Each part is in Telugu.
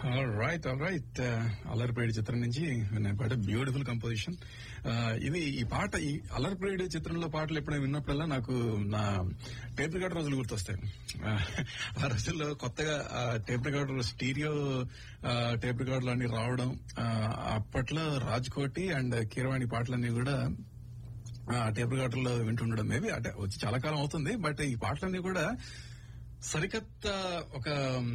రైట్ రైట్ అల్లరిపేడి చిత్రం నుంచి విన్న పాట బ్యూటిఫుల్ కంపోజిషన్ ఇది ఈ పాట ఈ అల్లరిపేడి చిత్రంలో పాటలు ఎప్పుడైనా విన్నప్పుడల్లా నాకు నా టేప్ రికార్డర్ రోజులు గుర్తొస్తాయి ఆ, ఆ రోజుల్లో కొత్తగా టేప్ రికార్డర్ స్టీరియో టేప్ రికార్డులు అన్ని రావడం ఆ, అప్పట్లో రాజ్కోటి అండ్ కీరవాణి పాటలన్నీ కూడా ఆ టేప్ రికార్డర్లో వింటుండడం మేబీ అంటే వచ్చి చాలా కాలం అవుతుంది బట్ ఈ పాటలన్నీ కూడా సరికొత్త ఒక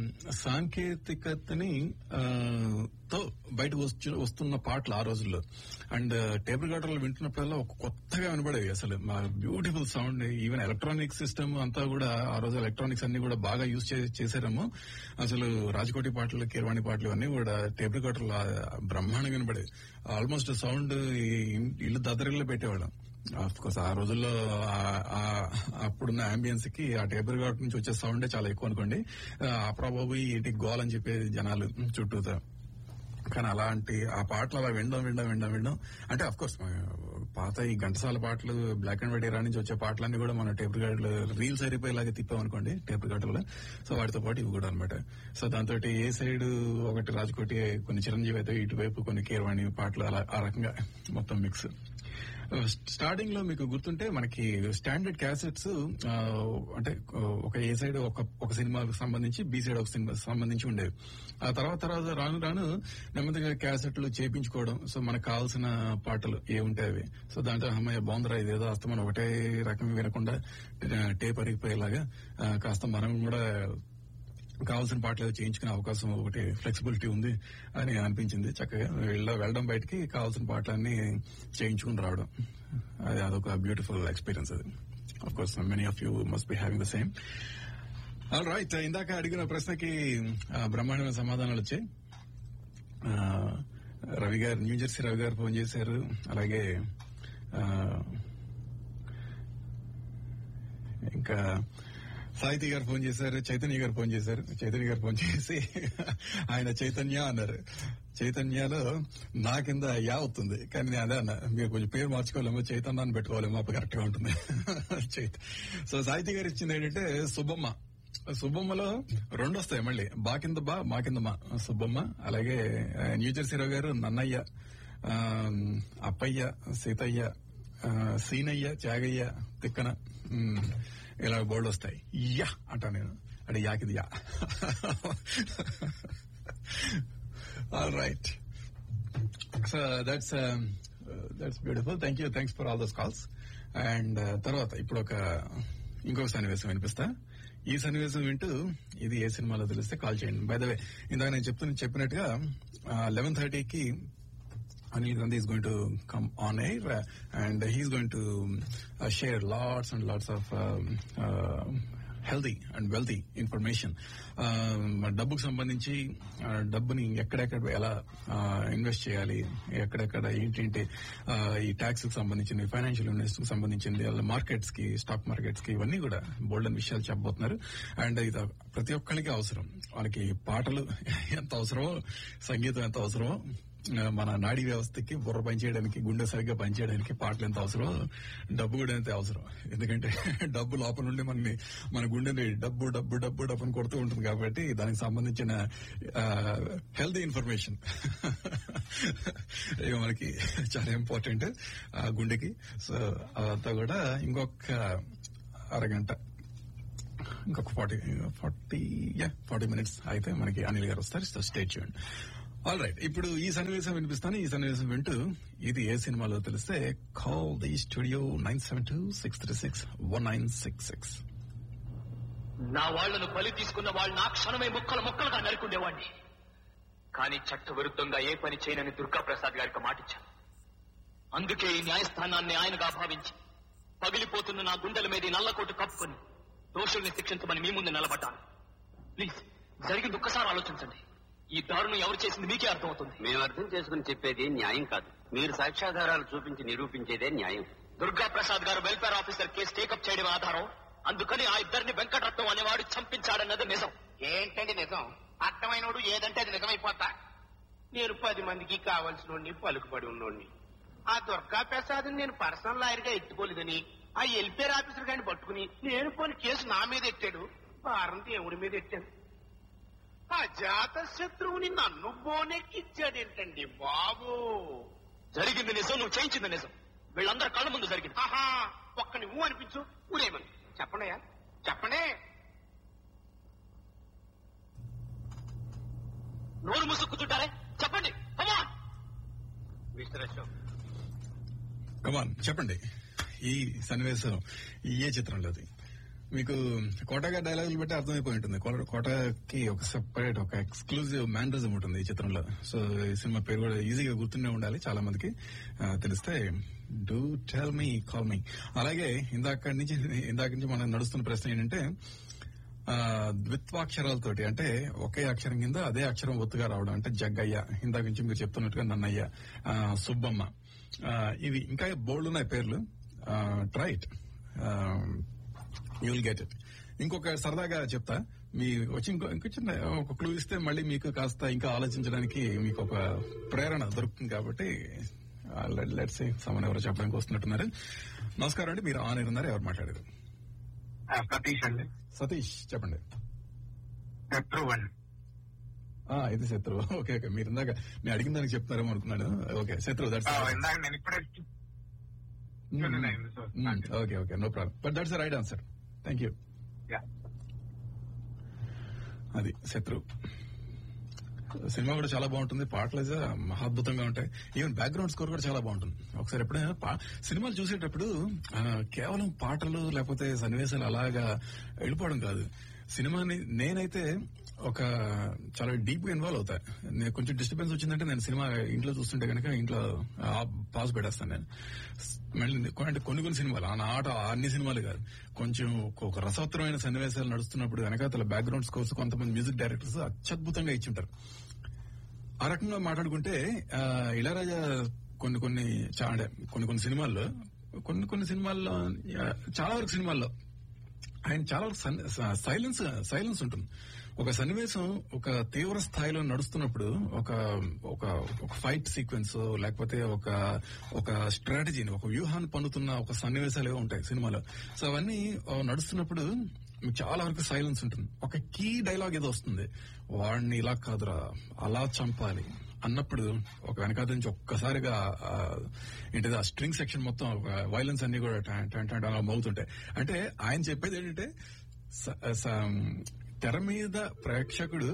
సాంకేతికతని ఆ, తో బయటకు వచ్చి వస్తున్న పాటలు ఆ రోజుల్లో అండ్ టేబుల్ రికార్డర్లు వింటున్నప్పుడల్లా ఒక కొత్తగా వినబడేవి అసలు మా beautiful sound even electronic system అంతా కూడా ఆ రోజు ఎలక్ట్రానిక్స్ అన్ని కూడా బాగా యూజ్ చేశారేమో అసలు రాజకోటి పాటలు కీరవాణి పాటలు అన్ని కూడా టేబుల్ రికార్డర్లు ఆ బ్రహ్మాండంగా వినబడేవి ఆల్మోస్ట్ సౌండ్ ఇల్లు దద్దరిల్లు పెట్టేవాళ్ళం ఆఫ్ కోర్స్ ఆ రోజుల్లో ఆ- ఆ- అప్పుడున్న అంబియన్స్ కి ఆ టేబుల్ రికార్డ్ నుంచి వచ్చే సౌండే చాలా ఎక్కువ అనుకోండి ఆ ప్రభావి ఏంటి గోల్ అని చెప్పే జనాలు చుట్టూతా కానీ అలాంటి ఆ పాటలు అలా వినడం వినడం వినడం వినడం అంటే అఫ్ కోర్స్ పాత ఈ ఘంటసాల పాటలు బ్లాక్ అండ్ వైట్ ఎరా నుంచి వచ్చే పాటలన్నీ కూడా మన టేప్ రికార్డులు రీల్స్ అయిపోయేలాగా తిప్పామనుకోండి టేప్ రికార్డులో సో వాటితో పాటు ఇవి కూడా అనమాట సో దాంతో ఏ సైడ్ ఒకటి రాజకోటి కొన్ని చిరంజీవి అయితే ఇటువైపు కొన్ని కీరవాణి పాటలు అలా ఆ రకంగా మొత్తం మిక్స్ స్టార్టింగ్ లో మీకు గుర్తుంటే మనకి స్టాండర్డ్ క్యాసెట్స్ అంటే ఆ, ఒక ఏ సైడ్ ఒక ఒక సినిమాకు సంబంధించి బి సైడ్ ఒక సినిమా సంబంధించి ఉండేవి ఆ తర్వాత తర్వాత రాను రాను నెమ్మదిగా క్యాసెట్లు చేపించుకోవడం సో మనకు కావాల్సిన పాటలు ఏ ఉంటాయి అవి సో దాంట్లో అమ్మాయి బాగుందిరా ఇదేదో అస్తమని ఒకటే రకం వినకుండా టేప్ అరిగిపోయేలాగా ఆ, కాస్త మనం కూడా కావాల్సిన పాటలు ఏదో చేయించుకునే అవకాశం ఒకటి ఫ్లెక్సిబిలిటీ ఉంది అని అనిపించింది చక్కగా వెళ్ళ వెళ్ళడం బయటికి కావాల్సిన పాటలన్నీ చేయించుకుని రావడం అది అదొక బ్యూటిఫుల్ ఎక్స్పీరియన్స్ అది of course many of you must be having the same all right ఇందాక అడిగిన ప్రశ్నకి ఆ, బ్రహ్మాండమైన సమాధానాలు వచ్చాయి ఆ, రవి గారు న్యూ జెర్సీ రవి గారు ఫోన్ చేశారు అలాగే ఆ, ఇంకా సాహితీ గారు ఫోన్ చేశారు చైతన్య గారు ఫోన్ చేశారు చైతన్య గారు ఫోన్ చేసి ఆయన చైతన్య అన్నారు చైతన్యలో నా కింద యా అవుతుంది కానీ నేను అదే అన్న మీరు కొంచెం పేరు మార్చుకోలేమో చైతన్య అని పెట్టుకోలేమో అప్పుడు కరెక్ట్ గా ఉంటుంది చైత సో సాహితీ గారు ఇచ్చింది ఏంటంటే సుబ్బమ్మ సుబ్బమ్మలో రెండు వస్తాయి మళ్ళీ బా కింద బా మా కింద మా సుబ్బమ్మ అలాగే ఆ, న్యూ జెర్సీ రావు గారు నన్నయ్య ఆ, అప్పయ్య సీతయ్య ఆ, సీనయ్య త్యాగయ్య తిక్కన ఉమ్, ఇలా బోర్డు వస్తాయి యా అంటా నేను అంటే యాకిది yeah all right so that's that's beautiful thank you thanks for all those calls and తర్వాత ఇప్పుడు ఒక ఇంకొక సన్నివేశం వినిపిస్తా ఈ సన్నివేశం వింటూ ఇది ఏ సినిమాలో తెలిస్తే కాల్ చేయండి బై ద వే ఇందాక నేను చెప్తున్న చెప్పినట్టుగా లెవెన్ థర్టీకి Anil Gandhi is going to come on air uh, and he's going to uh, share lots and lots of um, uh, healthy and wealthy information డబ్బుకు సంబంధించి ఆ, డబ్బుని ఎక్కడెక్కడ ఎలా ఇన్వెస్ట్ చేయాలి ఎక్కడెక్కడ ఏంటంటే ఆ, ఈ ట్యాక్స్ కి సంబంధించింది ఫైనాన్షియల్ ఇన్వెస్ట్ కి సంబంధించింది అలా మార్కెట్స్ కి స్టాక్ మార్కెట్స్ కి ఇవన్నీ కూడా బోల్డ్ అని విషయాలు చెప్పబోతున్నారు అండ్ ఇది ప్రతి ఒక్కరికి అవసరం వాళ్ళకి పాటలు ఎంత అవసరమో సంగీతం ఎంత అవసరమో ఆ, మన నాడీ వ్యవస్థకి బుర్ర పనిచేయడానికి గుండె సరిగ్గా పనిచేయడానికి పాటలు ఎంత అవసరం డబ్బు కూడా ఎంత అవసరం ఎందుకంటే డబ్బు లోపల నుండి మనని మన గుండెని డబ్బు డబ్బు డబ్బు డబ్బు అని కొడుతూ ఉంటుంది కాబట్టి దానికి సంబంధించిన హెల్తీ ఇన్ఫర్మేషన్ ఇక మనకి చాలా ఇంపార్టెంట్ ఆ గుండెకి సో అదంతా కూడా ఇంకొక అరగంట ఇంకొక forty forty yeah forty minutes అయితే మనకి అనిల్ గారు వస్తారు సో స్టేట్ చేయండి ఆల్ రైట్ ఇప్పుడు ఈ సన్నివేశం వినిపిస్తాను ఈ సన్నివేశం వింటూ ఇది ఏ సినిమాలో తెలిస్తే call the studio nine seven two six three six one nine six six నా వాళ్లను బలి తీసుకున్న వాళ్ళు నా క్షణమే ముక్కలు ముక్కలుగా నరుకుండేవాణ్ణి కానీ చట్ట విరుద్ధంగా ఏ పని చేయనని దుర్గా ప్రసాద్ గారికి మాటిచ్చాను అందుకే ఈ న్యాయస్థానాన్ని ఆయనగా భావించి పగిలిపోతున్న నా గుండెల మీద ఈ నల్లకోటు కప్పుకొని దోషుల్ని శిక్షించమని మీ ముందు నిలబడ్డాను ప్లీజ్ జరిగింది ఒక్కసారి ఆలోచించండి ఈ దారుణం ఎవరు చేసింది మీకే అర్థమవుతుంది మేము అర్థం చేసుకుని చెప్పేది న్యాయం కాదు మీరు సాక్ష్యాధారాలు చూపించి నిరూపించేదే న్యాయం దుర్గా ప్రసాద్ గారు వెల్ఫేర్ ఆఫీసర్ కేసు టేకప్ చేయడం ఆధారం అందుకని ఆ ఇద్దరిని వెంకటరత్నం అనేవాడు చంపించాడన్నది నిజం ఏంటండి నిజం అర్థమైనోడు ఏదంటే అది నిజమైపోతా నేను పది మందికి కావలసిన పలుకుబడి ఉన్నోడిని ఆ దుర్గా ప్రసాద్ నేను పర్సనల్ లాయర్ గా ఎత్తుకోలేదని ఆ ఎల్పేర్ ఆఫీసర్ గారిని పట్టుకుని నేను పోని కేసు నా మీద ఎట్టాడు భారం దేవుడి మీద ఎట్టాను ఆ అజాత శత్రువుని నన్ను బోనెక్కిచ్చాడేంటండి బాబు జరిగింది నిజం నువ్వు చేయించింది నిజం వీళ్ళందరి కళ్ళ ముందు జరిగింది ఆహా ఒక్క నువ్వు అనిపించు ఊరేమని చెప్పండియా చెప్పండి నోరు మూసుకుతుంటారే చెప్పండి Come on. Mister Ashok come on చెప్పండి ఈ సన్నివేశం ఏ చిత్రంలోది మీకు కోటగా డైలాగులు బట్టి అర్థమైపోయి ఉంటుంది కోట- కోటకి ఒక సెపరేట్ ఒక ఎక్స్క్లూజివ్ మ్యానరిజం ఉంటుంది ఈ చిత్రంలో సో ఈ సినిమా పేరు కూడా ఈజీగా గుర్తుండే ఉండాలి చాలా మందికి ఆ, తెలిస్తే do tell me call me అలాగే ఇందాక నుంచి ఇందాక నుంచి మనం నడుస్తున్న ప్రశ్న ఏంటంటే ఆ, ద్విత్వాక్షరాలతోటి అంటే ఒకే అక్షరం కింద అదే అక్షరం ఒత్తుగా రావడం అంటే జగ్గయ్య ఇందాక నుంచి మీరు చెప్తున్నట్టుగా నన్నయ్య ఆ, సుబ్బమ్మ ఆ, ఇవి ఇంకా బోల్డ్ ఉన్నాయి పేర్లు try it you will get it ఇంకొక సరదాగా చెప్తా మీ వచ్చి ఇంకో ఇంకో చిన్న ఒక క్లూ ఇస్తే మళ్ళీ మీకు కాస్త ఇంకా ఆలోచించడానికి మీకు ఒక ప్రేరణ దొరుకుతుంది కాబట్టి లెట్స్ సమన్ ఎవరో చెప్పడానికి వస్తున్నట్టున్నారు నమస్కారం అండి మీరు ఆన్ ఎయిర్ ఉన్నారు ఎవరు మాట్లాడారు సతీష్ అండి సతీష్ చెప్పండి శత్రువు అండి ఆ ఇది శత్రువు ఓకే ఓకే మీరు ఇందాక నేను అడిగిన దానికి చెప్తారేమో అనుకున్నాను ఓకే శత్రువు దట్స్ ఆ, ఇందాక నేను ఇప్పుడే చూడలేదు, so, okay okay no problem but that's right answer thank you Yeah. అది శత్రువు సినిమా కూడా చాలా బాగుంటుంది పాటలు అయితే మహాద్భుతంగా ఉంటాయి ఈవెన్ బ్యాక్గ్రౌండ్ స్కోర్ కూడా చాలా బాగుంటుంది ఒకసారి ఎప్పుడైనా పా- సినిమాలు చూసేటప్పుడు ఆ, కేవలం పాటలు లేకపోతే సన్నివేశాలు అలాగా వెళ్ళిపోవడం కాదు సినిమాని నేనైతే ఒక చాలా డీప్ గా ఇన్వాల్వ్ అవుతా నేను కొంచెం డిస్టర్బెన్స్ వచ్చిందంటే నేను సినిమా ఇంట్లో చూస్తుంటే కనుక ఇంట్లో పాస్ పెట్టేస్తాను నేను మళ్ళీ అంటే కొన్ని కొన్ని సినిమాలు ఆ ఆట అన్ని సినిమాలు కాదు కొంచెం ఒక రసవత్తరమైన సన్నివేశాలు నడుస్తున్నప్పుడు వెనకాతల బ్యాక్గ్రౌండ్ స్కోర్స్ కొంతమంది మ్యూజిక్ డైరెక్టర్స్ అత్యద్భుతంగా ఇచ్చింటారు ఆ రకంగా మాట్లాడుకుంటే ఆ, ఇళయరాజా కొన్ని కొన్ని చా- అంటే కొన్ని కొన్ని సినిమాల్లో కొన్ని కొన్ని సినిమాల్లో ఆ, చాలా వరకు సినిమాల్లో ఆయన చాలా వరకు సన్- స- సైలెన్స్ సైలెన్స్ ఉంటుంది ఒక సన్నివేశం ఒక తీవ్ర స్థాయిలో నడుస్తున్నప్పుడు ఒక ఒక ఒక ఫైట్ సీక్వెన్స్ లేకపోతే ఒక ఒక స్ట్రాటజీని ఒక వ్యూహాన్ని పన్నుతున్న ఒక సన్నివేశాలు ఏవో ఉంటాయి సినిమాలో సో అవన్నీ ఆ, నడుస్తున్నప్పుడు మీకు చాలా వరకు సైలెన్స్ ఉంటుంది ఒక కీ డైలాగ్ ఏదో వస్తుంది వాడిని ఇలా కాదురా అలా చంపాలి అన్నప్పుడు ఒక వెనకాల నుంచి ఒక్కసారిగా ఆ, ఏంటిది ఆ స్ట్రింగ్ సెక్షన్ మొత్తం వైలెన్స్ అన్ని కూడా టా- టా- టా- టా అలా మోగుతుంటాయి అంటే ఆయన చెప్పేది ఏంటంటే స- స- తెర మీద ప్రేక్షకుడు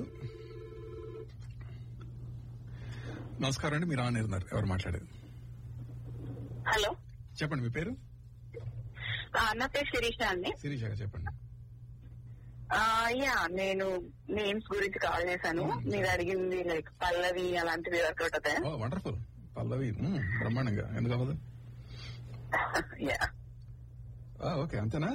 నమస్కారం అండి మీరు ఆన్ ఉన్నారు ఎవరు మాట్లాడేది హలో చెప్పండి మీ పేరు ఆ, నా పేరు శిరీష అండి శిరీష గారు చెప్పండి ఆ, యా నేను నేమ్స్ గురించి కాల్ చేశాను మీరు అడిగింది లైక్ పల్లవి అలాంటివి వర్కౌట్ అవుతాయా ఓ వండర్ఫుల్ పల్లవి మ్మ్, బ్రహ్మాండంగా ఎందుకు అవ్వదు యా ఆ, ఓకే అంతేనా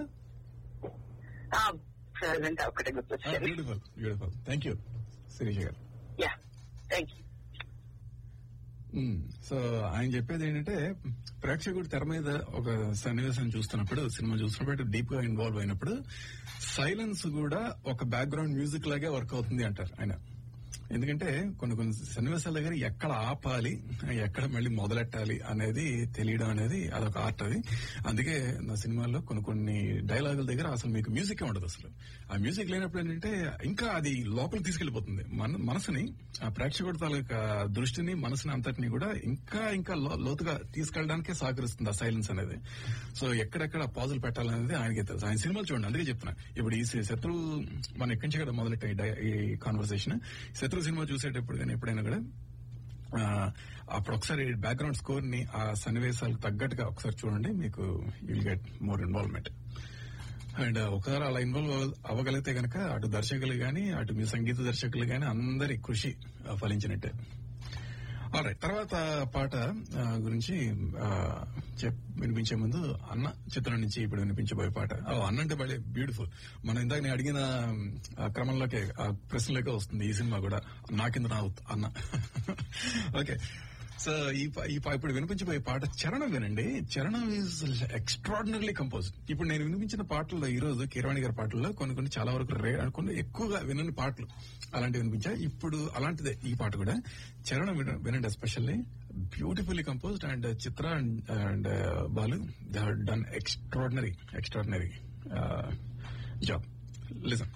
ప్రెసెంట్ ఒకటే గుర్తొచ్చారు beautiful beautiful thank you Sirisha గారు yeah thank you hmm. So ఆయన చెప్పేది ఏంటంటే ప్రేక్షకుడు తెర మీద ఒక సన్నివేశం చూస్తున్నప్పుడు సినిమా చూస్తున్నప్పుడు డీప్ గా ఇన్వాల్వ్ అయినప్పుడు సైలెన్స్ కూడా ఒక బ్యాక్గ్రౌండ్ మ్యూజిక్ లాగే వర్క్ అవుతుంది అంటారు ఆయన ఎందుకంటే కొన్ని కొన్ని సన్నివేశాల దగ్గర ఎక్కడ ఆపాలి ఎక్కడ మళ్ళీ మొదలెట్టాలి అనేది తెలియడం అనేది అదొక ఆర్ట్ అది అందుకే నా సినిమాల్లో కొన్ని కొన్ని డైలాగుల దగ్గర అసలు మీకు మ్యూజిక్ ఉండదు అసలు ఆ మ్యూజిక్ లేనప్పుడు ఏంటంటే ఇంకా అది లోపలికి తీసుకెళ్లిపోతుంది మన మనసుని ఆ ప్రేక్షకుడి తాలూకా దృష్టిని మనసుని అంతటిని కూడా ఇంకా ఇంకా లో- లోతుగా తీసుకెళ్ళడానికే సహకరిస్తుంది ఆ సైలెన్స్ అనేది సో ఎక్కడెక్కడ పాజులు పెట్టాలనేది ఆయనకి తెలుసు ఆయన సినిమాలు చూడండి అందుకే చెప్తున్నా ఇప్పుడు ఈ శత్రు మనం ఎక్కడి నుంచి కూడా మొదలెట్టాం ఈ డై- ఈ కాన్వర్సేషన్ శత్రు సినిమా చూసేటప్పుడు కానీ ఎప్పుడైనా కూడా ఆ, అప్పుడు ఒకసారి బ్యాక్గ్రౌండ్ స్కోర్ ని ఆ సన్నివేశాలకు తగ్గట్టుగా ఒకసారి చూడండి మీకు will get more involvement and ఒకసారి అలా ఇన్వాల్వ్ అవ్వగలిగితే గనక అటు దర్శకులు గాని అటు మీ సంగీత దర్శకులు గాని అందరి కృషి ఆ, ఫలించినట్టే ఆల్రైట్ తర్వాత పాట ఆ, గురించి ఆ, చెప్ వినిపించే ముందు అన్న చిత్రం నుంచి ఇప్పుడు వినిపించబోయే పాట ఓ, అన్న అంటే భలే బ్యూటిఫుల్ మనం ఇందాక నేను అడిగిన ఆ, క్రమంలోకే ఆ ప్రశ్నలోకే వస్తుంది ఈ సినిమా కూడా నా కింద నా ఉత్- అన్న ఓకే సో ఈ పా- ఈ పా- ఇప్పుడు వినిపించబోయే పాట చరణం వినండి చరణం ఈజ్ ఎక్స్ట్రాడినరీ కంపోజ్ ఇప్పుడు నేను వినిపించిన పాటల్లో ఈ రోజు కీరవాణి గారి పాటల్లో కొన్ని కొన్ని చాలా వరకు రే కొన్ని ఎక్కువగా వినని పాటలు అలాంటివి వినిపించాయి ఇప్పుడు అలాంటిదే ఈ పాట కూడా చరణం విన- వినండి especially beautifully composed and Chitra and Balu they done extraordinary extraordinary job listen